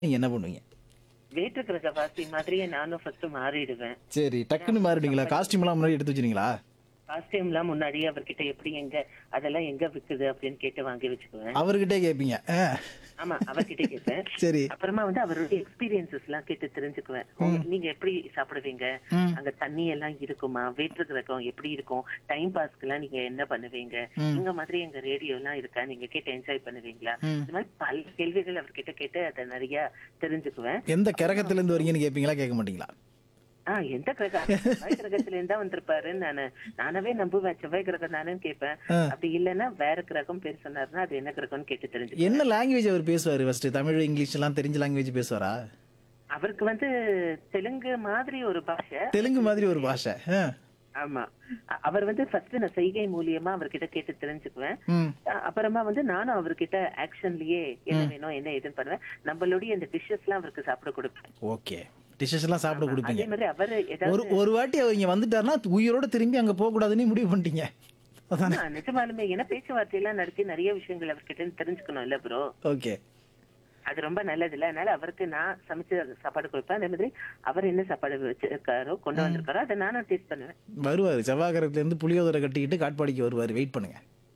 நீங்க என்ன பண்ணுவீங்க வேற்று கிரகவாசி மாதிரியே நானும் ஃபர்ஸ்ட் மாறிடுவேன் சரி டக்குன்னு மாறிடுவீங்களா காஸ்டியூம் எல்லாம் முன்னாடி எடுத்து வச்சிருங்களா காஸ்டியூம் எல்லாம் முன்னாடியே அவர்கிட்ட எப்படி எங்க அதெல்லாம் எங்க விக்குது அப்படின்னு கேட்டு வாங்கி வச்சுக்குவேன் அவர்கிட்டே கேட்பீங்க ஆ, ஆமா அவர்கிட்ட கேட்பேன் சரி அப்புறமா வந்து அவருடைய எக்ஸ்பீரியன்சஸ் எல்லாம் கேட்டு தெரிஞ்சுக்குவேன் உங்க- நீங்க எப்படி சாப்பிடுவீங்க ம். அங்க தண்ணி எல்லாம் இருக்குமா வேற்று கிரகம் எப்படி இருக்கும் டைம் பாஸ்க்கு எல்லாம் நீங்க என்ன பண்ணுவீங்க இந்த மாதிரி எங்க ரேடியோ எல்லாம் இருக்கா நீங்க கேட்டு என்ஜாய் பண்ணுவீங்களா ம். இந்த மாதிரி பல கேள்விகள் அவர்கிட்ட கேட்டு அதை நிறைய தெரிஞ்சுக்குவேன் எந்த கிரகத்துல இருந்து வரீங்கன்னு கேட்பீங்களா கேட்க மாட்டீங்களா ஆஹ் எந்த கிரகம் செவ்வாய் கிரகத்துல இருந்தா வந்திருப்பாரு நானு நானவே நம்புவேன் செவ்வாய் கிரகம் தானேன்னு கேட்பேன் ஆ. அப்படி இல்லைன்னா வேற கிரகம் பேர் சொன்னாருன்னா அது என்ன கிரகம்னு கேட்டு தெரிஞ்சுக்குவேன் என்ன லாங்குவேஜ் அவர் பேசுவாரு ஃபர்ஸ்ட் தமிழ் இங்கிலீஷ் எல்லாம் தெரிஞ்ச லாங்குவேஜ் பேசுவாரா அவருக்கு வந்து தெலுங்கு மாதிரி ஒரு பாஷை தெலுங்கு மாதிரி ஒரு பாஷை ஆ, ஆமா அ- அவர் வந்து ஃபர்ஸ்ட் நான் செய்கை மூலியமா அவர்கிட்ட கேட்டு தெரிஞ்சுக்குவேன் ம் அ- அப்புறமா வந்து நானும் அவர்கிட்ட ஆக்ஷன்லயே என்ன வேணும் என்ன ஏதுன்னு பண்ணுவேன் நம்மளுடைய இந்த டிஷ்ஷஸ் எல்லாம் அவருக்கு சாப்பிட கொடுப்பேன் ஓகே டிஷ்ஷஸ் எல்லாம் சாப்பிட கொடுப்பீங்க அதே மாதிரி அவர் ஒரு ஏதாவது ஒரு வாட்டி அவர் இங்க வந்துட்டாருன்னா உயிரோட திரும்பி அங்க போக கூடாதுன்னு முடிவு பண்ணிட்டீங்க அதானே ஆமா, நிஜமாலுமே ஏன்னா பேச்சுவார்த்தை எல்லாம் நடத்தி நிறைய விஷயங்கள் அவர்கிட்ட இருந்து தெரிஞ்சுக்கணும் இல்ல ப்ரோ ஓகே அது ரொம்ப நல்லது இல்ல அதனால அவருக்கு நான் சமைச்சு சாப்பாடு கொடுப்பேன் அதே மாதிரி அவர் என்ன சாப்பாடு வச்சிருக்காரோ கொண்டு வந்திருக்காரோ அதை நானும் டேஸ்ட் பண்ணுவேன் வருவாரு செவ்வாய்க்கிரகத்துல இருந்து புளியோதரை கட்டிக்கிட்டு காட்பாடிக்கு வருவாரு வெயிட் பண்ணுங்க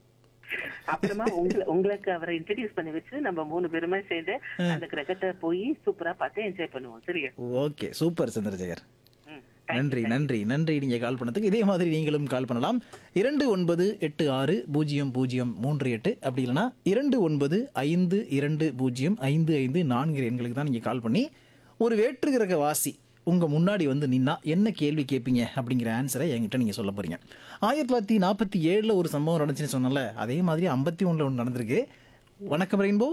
அப்புறமா உங்களை உங்களுக்கு அவரை இன்ட்ரடியூஸ் பண்ணி வச்சு நம்ம மூணு பேருமே சேர்ந்து அந்த கிரகத்தை போய் சூப்பரா பார்த்து என்ஜாய் பண்ணுவோம் சரியா ஓகே சூப்பர் சந்திரசேகர் ம். நன்றி நன்றி நன்றி நீங்க கால் பண்ணதுக்கு இதே மாதிரி நீங்களும் கால் பண்ணலாம் இரண்டு ஒன்பது எட்டு ஆறு பூஜ்ஜியம் பூஜ்ஜியம் மூன்று எட்டு அப்படி இல்லைன்னா இரண்டு ஒன்பது ஐந்து இரண்டு பூஜ்ஜியம் ஐந்து ஐந்து நான்கு எண்களுக்கு தான் நீங்க கால் பண்ணி ஒரு வேற்று கிரக வாசி உங்க முன்னாடி வந்து நின்னா என்ன கேள்வி கேட்பீங்க அப்படிங்கிற ஆன்சரை என்கிட்ட நீங்க சொல்ல போறீங்க ஆயிரத்தி தொள்ளாயிரத்தி நாற்பத்தி ஏழுல ஒரு சம்பவம் நடந்துச்சுன்னு சொன்னல அதே மாதிரி ஐம்பத்தி ஒண்ணுல ஒன்று நடந்திருக்கு வணக்கம் ரெயின்போ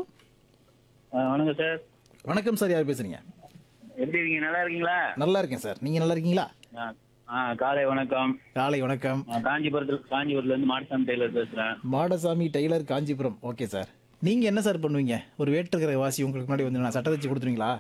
ஆ, வணக்கம் சார் வணக்கம் சார் யார் பேசுறீங்க எப்படி இருக்கீங்க நல்லா இருக்கீங்களா நல்லா இருக்கேன் சார் நீங்க நல்லா இருக்கீங்களா ஆ, ஆ காலை வணக்கம் காலை வணக்கம் ஆ, காஞ்சிபுரத்தில் காஞ்சிபுரத்துல இருந்து மாடசாமி டெய்லர் பேசுறேன் Madasamy tailor Kanchipuram okay sir நீங்க என்ன சார் பண்ணுவீங்க ஒரு வேற்றுக்கிற வாசி உங்களுக்கு முன்னாடி வந்து நான் சட்டை வச்சு கொடுத்துருவீங்களா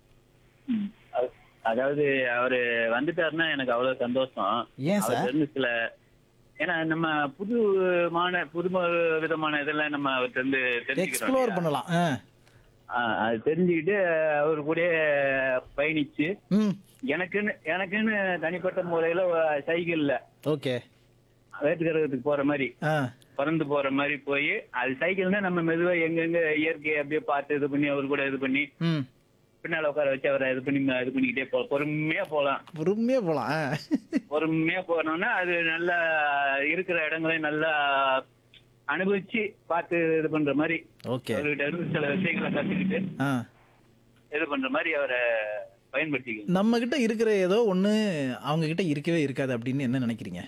ம். அது- அதாவது அவரு வந்துட்டாருன்னா எனக்கு அவ்வளவு சந்தோஷம் ஏன் சார் அவர்ட்ட இருந்து சில ஏன்னா நம்ம புதுமான புது விதமான இதெல்லாம் நம்ம அவர்கிட்ட இருந்து தெரிஞ்சுக்கிறோம் எக்ஸ்ப்ளோர் இல்லையா? பண்ணலாம் ஆ. ஆ, அது தெரிஞ்சுக்கிட்டு அவர் கூட பயணிச்சு ம் எனக்குன்னு எனக்குன்னு தனிப்பட்ட முறையில சைக்கிள்ல ஓகே வேட்டுக்கிரகத்துக்கு போற மாதிரி ஆ பறந்து போற மாதிரி போய் அது சைக்கிள்னா நம்ம மெதுவா எங்கெங்க இயற்கையை அப்படியே பார்த்து இது பண்ணி அவர் கூட இது பண்ணி ம் பின்னால உட்கார வச்சு அவரை இது பண்ணி இது பண்ணிக்கிட்டே போ பொறுமையா போலாம் பொறுமையாக போகலாம் ஆ. பொறுமையா போனோம்னா அது நல்லா இருக்கிற இடங்களையும் நல்லா அனுபவிச்சு பார்த்து இது பண்ற மாதிரி ஓகே அவர்கிட்ட இருந்து சில விஷயங்களை கத்துக்கிட்டு ஆ இது பண்ற மாதிரி அவரை பயன்படுத்திக்கணும் நம்ம கிட்ட இருக்கிற ஏதோ ஒண்ணு அவங்க கிட்ட இருக்கவே இருக்காது அப்படின்னு என்ன நினைக்கிறீங்க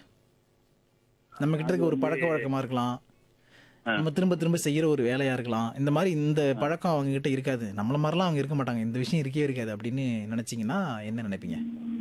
நம்ம கிட்ட இருக்க ஒரு பழக்க வழக்கமா இருக்கலாம் நம்ம திரும்ப திரும்ப செய்யற ஒரு வேலையா இருக்கலாம் இந்த மாதிரி இந்த பழக்கம் அவங்க கிட்ட இருக்காது நம்மள மாதிரிலாம் அவங்க இருக்க மாட்டாங்க இந்த விஷயம் இருக்கவே இருக்காது அப்படின்னு நினைச்சீங்கன்னா என்ன நினைப்பீங்க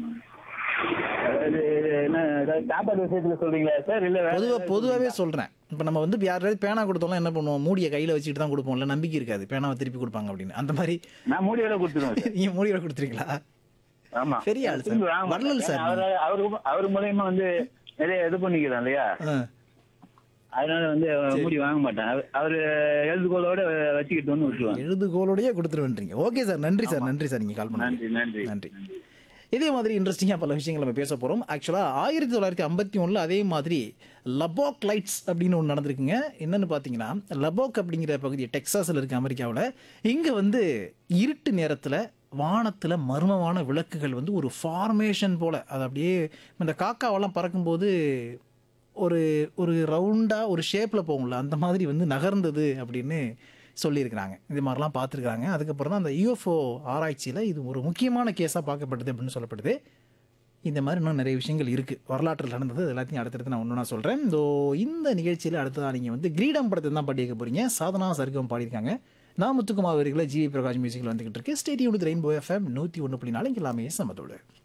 அதாவது என்ன அதாவது சாப்பாடு விஷயத்துல சொல்றீங்களா சார் இல்ல வேற பொதுவா பொதுவாவே சொல்றேன் இப்ப நம்ம வந்து யாராவது பேனா கொடுத்தோம்னா என்ன பண்ணுவோம் மூடிய கையில வச்சுட்டு தான் கொடுப்போம்ல நம்பிக்கை இருக்காது பேனாவை திருப்பி கொடுப்பாங்க அப்படின்னு அந்த மாதிரி நான் மூடி வேலை கொடுத்துருவேன் சார் நீங்க மூடியோட கொடுத்துறீங்களா ஆமா பெரிய ஆள் சார். திரும்பி வாங்க வள்ளல் மாட்டேன். சார் அவரு அவரு அவர் மூலியமா வந்து நிறைய இது பண்ணிக்கிறோம் இல்லையா ஆ. அதனால வந்து மூடி வாங்க மாட்டேன் அவர்- அவரு எழுதுகோளோட வச்சுக்கிட்டு வந்து விட்டுருவாங்க எழுதுகோலோடயே கொடுத்துருவேன்றீங்க ஓகே சார் நன்றி சார் நன்றி சார் நீங்க கால் பண்ணி நன்றி நன்றி நன்றி இதே மாதிரி இன்ட்ரெஸ்டிங்காக பல விஷயங்கள் நம்ம பேச போகிறோம் ஆக்சுவலாக ஆயிரத்தி தொள்ளாயிரத்தி ஐம்பத்தி ஒன்றில் அதே மாதிரி லபோக் லைட்ஸ் அப்படின்னு ஒன்று நடந்திருக்குங்க என்னன்னு பார்த்தீங்கன்னா லபோக் அப்படிங்கிற பகுதி டெக்சாஸில் இருக்க அமெரிக்காவில் இங்கே வந்து இருட்டு நேரத்தில் வானத்தில் மர்மமான விளக்குகள் வந்து ஒரு ஃபார்மேஷன் போல் அது அப்படியே இந்த காக்காவெல்லாம் பறக்கும்போது ஒரு ஒரு ரவுண்டாக ஒரு ஷேப்பில் போகும்ல அந்த மாதிரி வந்து நகர்ந்தது அப்படின்னு சொல்லியிருக்கிறாங்க இது மாதிரிலாம் பார்த்துருக்காங்க அதுக்கப்புறம் தான் அந்த யூஎஃப்ஓ ஆராய்ச்சியில் இது ஒரு முக்கியமான கேஸாக பார்க்கப்படுது அப்படின்னு சொல்லப்படுது இந்த மாதிரி இன்னும் நிறைய விஷயங்கள் இருக்குது வரலாற்றில் நடந்தது அது எல்லாத்தையும் அடுத்தடுத்து நான் ஒன்று நான் சொல்கிறேன் இதோ இந்த நிகழ்ச்சியில் அடுத்ததாக நீங்கள் வந்து கிரீடம் படத்தை தான் பாடிக்க போகிறீங்க சாதனா சர்க்கம் பாடியிருக்காங்க நான் முத்துக்குமார் அவர்களை ஜிவி பிரகாஷ் மியூசிக்கில் வந்துகிட்டு இருக்கு ஸ்டேடியம் ரெயின்போ எஃப்எம் நூற்றி ஒன்று புள்ளி நாலு இங்கே எல்லாமே சமத்தோடு